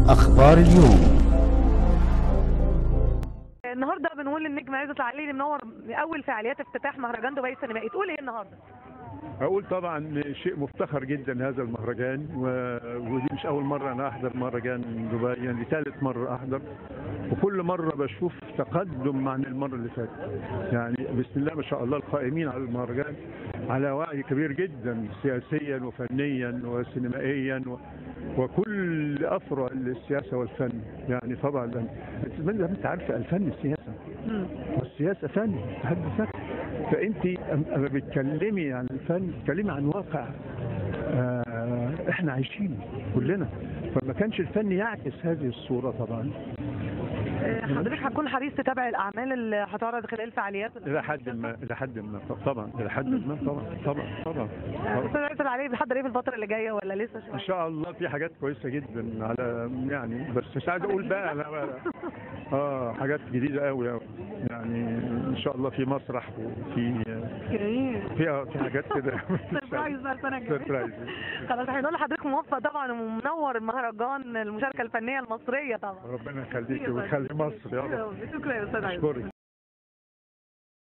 أخبار اليوم النهارده بنقول النجم عزت العليلي منور اول فعاليات افتتاح مهرجان دبي السينمائي تقول ايه النهارده؟ أقول طبعا شيء مفتخر جدا هذا المهرجان و... ودي مش أول مرة أنا أحضر مهرجان دبي يعني دي ثالث مرة أحضر وكل مرة بشوف تقدم عن المرة اللي فاتت يعني بسم الله ما شاء الله القائمين على المهرجان على وعي كبير جدا سياسيا وفنيا وسينمائيا و... وكل أفرع السياسة والفن يعني طبعا انت انت عارفه الفن السياسة والسياسة فن في حد ذاتها فانت اما بتكلمي عن الفن بتتكلمي عن واقع آه احنا عايشينه كلنا فما كانش الفن يعكس هذه الصورة طبعا آه، حضرتك هتكون حريص تتابع الاعمال اللي هتعرض خلال الفعاليات الى حد ما الى حد ما طبعا الى حد ما طبعا طبعا طبعا, طبعا. استاذ عزت العليلي بيحضر ايه في الفتره اللي جايه ولا لسه ان شويه؟ شاء الله في حاجات كويسه جدا على يعني بس مش عايز اقول بقى انا بقى اه حاجات جديده قوي قوي يعني ان شاء الله في مسرح وفي جميل في آه، في حاجات كده سربرايز بقى السنه الجايه سربرايز خلاص احنا بنقول لحضرتك موفق طبعا ومنور المهرجان المشاركه الفنيه المصريه طبعا ربنا يخليك ويخلي مصر يا رب شكرا يا استاذ عزت اشكرك